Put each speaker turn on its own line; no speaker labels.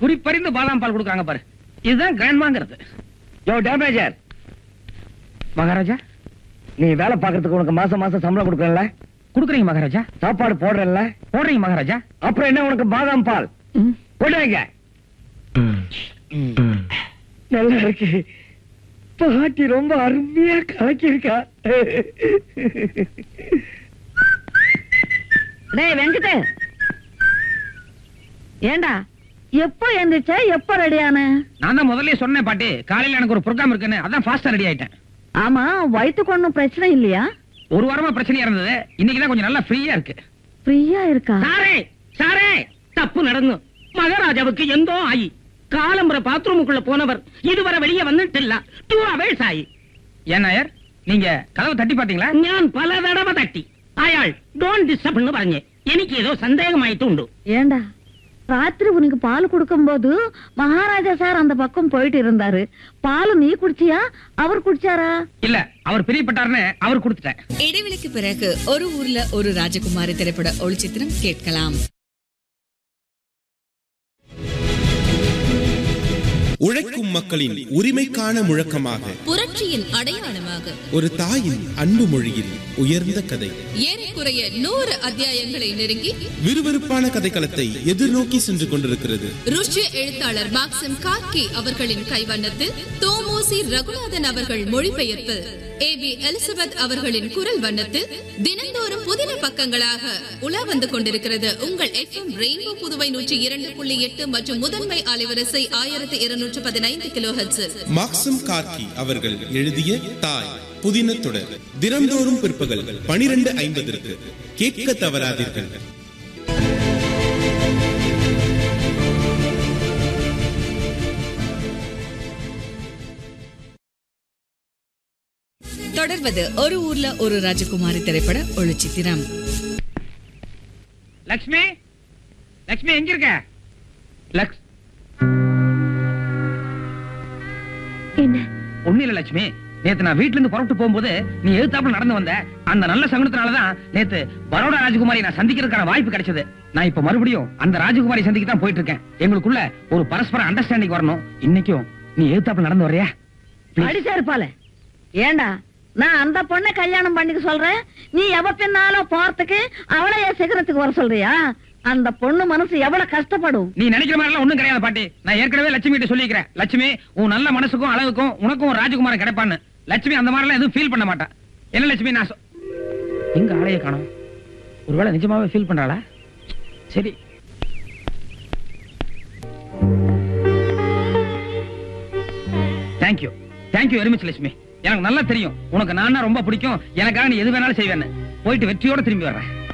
குறிப்பறிந்து பாதாம் பால் கொடுக்குறாங்க பாரு இதுதான் கிராண்ட்மாங்கிறது
யோ டேமேஜர்
மகாராஜா
நீ வேலை பார்க்கறதுக்கு உனக்கு மாசம் மாசம் சம்பளம் கொடுக்கறல
குடுக்குறீங்க மகாராஜா
சாப்பாடு போடுறல
போடுறீங்க மகாராஜா
அப்புறம் என்ன உனக்கு பாதாம் பால் போடுங்க நல்லா இருக்கு பாட்டி ரொம்ப அருமையா கலக்கியிருக்கா
டேய் வெங்கட் ஏண்டா எப்போ எந்திரிச்ச எப்போ ரெடியான
நான் தான் முதல்லயே சொன்னேன் பாட்டி காலையில எனக்கு ஒரு ப்ரோக்ராம் இருக்குன்னு அதான் ஃபாஸ்டா ரெடி ஆயிட்டேன்
ஆமா வயிற்றுக்கு ஒண்ணும் பிரச்சனை இல்லையா
ஒரு வாரமா பிரச்சனையா இருந்தது இன்னைக்கு தான் கொஞ்சம் நல்லா ஃப்ரீயா இருக்கு
ஃப்ரீயா இருக்கா
சாரே சாரே தப்பு நடந்து மகாராஜாவுக்கு எந்தோ ஆயி காலம்புற பாத்ரூமுக்குள்ள போனவர் இதுவரை வெளியே வந்துட்டு இல்ல டூ அவர்ஸ் ஆயி
ஏன் நாயர் நீங்க கதவை தட்டி பாத்தீங்களா
ഞാൻ പല തടവ തട്ടി അയാൾ ഡോൺ ഡിസ്റ്റർബ് എന്ന് പറഞ്ഞ് എനിക്ക് ഏതോ സന്ദേഹമായിട്ടുണ്ട്
ஏண்டா ராத்திரி உனக்கு பால் கொடுக்கும்போது மகாராஜா சார் அந்த பக்கம் போயிட்டு இருந்தாரு பால் நீ குடிச்சியா அவர் குடிச்சாரா
இல்ல அவர் பிரியப்பட்டாருன்னு அவர் கொடுத்துட்டேன்
இடைவெளிக்கு பிறகு ஒரு ஊர்ல ஒரு ராஜகுமாரி திரைப்பட ஒளிச்சித்திரம் கேட்கலாம்
உழைக்கும் மக்களின் உரிமைக்கான முழக்கமாக
புரட்சியின் அடையாளமாக
ஒரு தாயின் அன்பு மொழியில் உயர்ந்த கதை
ஏறக்குறைய நூறு அத்தியாயங்களை நெருங்கி
விறுவிறுப்பான கதைக்களத்தை எதிர்நோக்கி சென்று கொண்டிருக்கிறது
ருஷ்ய எழுத்தாளர் மாக்சிம் கார்கி அவர்களின் கைவண்ணத்தில் தோமோசி ரகுநாதன் அவர்கள் மொழிபெயர்ப்பு ஏ பி எலிசபெத் அவர்களின் குரல் வண்ணத்தில் தினந்தோறும் புதின பக்கங்களாக உலா வந்து கொண்டிருக்கிறது உங்கள் எஃப்எம் ரெயின்போ புதுவை நூற்றி இரண்டு புள்ளி எட்டு மற்றும் முதன்மை அலைவரிசை ஆயிரத்தி இருநூற்று பதினைந்து கிலோ
மாக்சம் கார்கி அவர்கள் எழுதிய தாய் புதின தொடர் தினந்தோறும் பிற்பகல் பனிரெண்டு ஐம்பதற்கு கேட்க தவறாதீர்கள்
தொடர்வது ஒரு ஊர்ல ஒரு ராஜகுமாரி திரைப்பட ஒளிச்சித்திரம்
லக்ஷ்மி லக்ஷ்மி எங்க இருக்க லக்ஸ்
என்ன
ஒண்ணு இல்ல லட்சுமி நேத்து நான் வீட்ல இருந்து புறப்பட்டு போகும்போது நீ எதிர்த்தாப்புல நடந்து வந்த அந்த நல்ல சகுனத்தினாலதான் நேத்து பரோடா ராஜகுமாரி நான் சந்திக்கிறதுக்கான வாய்ப்பு கிடைச்சது நான் இப்ப மறுபடியும் அந்த ராஜகுமாரி சந்திக்க தான் போயிட்டு இருக்கேன் எங்களுக்குள்ள ஒரு பரஸ்பர அண்டர்ஸ்டாண்டிங் வரணும் இன்னைக்கும் நீ எதிர்த்தாப்புல நடந்து வர்றியா Please.
அடிச்சா இருப்பால ஏண்டா நான் அந்த பொண்ணை கல்யாணம் பண்ணிக்க சொல்றேன் நீ எவ பின்னாலும் போறதுக்கு அவளை என் சிகரத்துக்கு வர சொல்றியா அந்த பொண்ணு மனசு எவ்வளவு கஷ்டப்படும்
நீ நினைக்கிற மாதிரி எல்லாம் ஒண்ணும் கிடையாது பாட்டி நான் ஏற்கனவே லட்சுமி கிட்ட சொல்லிக்கிறேன் லட்சுமி உன் நல்ல மனசுக்கும் அழகுக்கும் உனக்கும் ஒரு ராஜகுமாரன் கிடைப்பான்னு லட்சுமி அந்த மாதிரி எல்லாம் எதுவும் ஃபீல் பண்ண மாட்டா என்ன லட்சுமி நான் சொ- எங்க ஆளைய காணோம் ஒருவேளை நிஜமாவே ஃபீல் பண்றாளா சரி thank you thank you very much Lakshmi எனக்கு நல்லா தெரியும் உனக்கு நான் ரொம்ப பிடிக்கும் எனக்காக நீ எது வேணாலும் செய்வேன்னு போயிட்டு வெற்றியோட திரும்பி வர்றேன்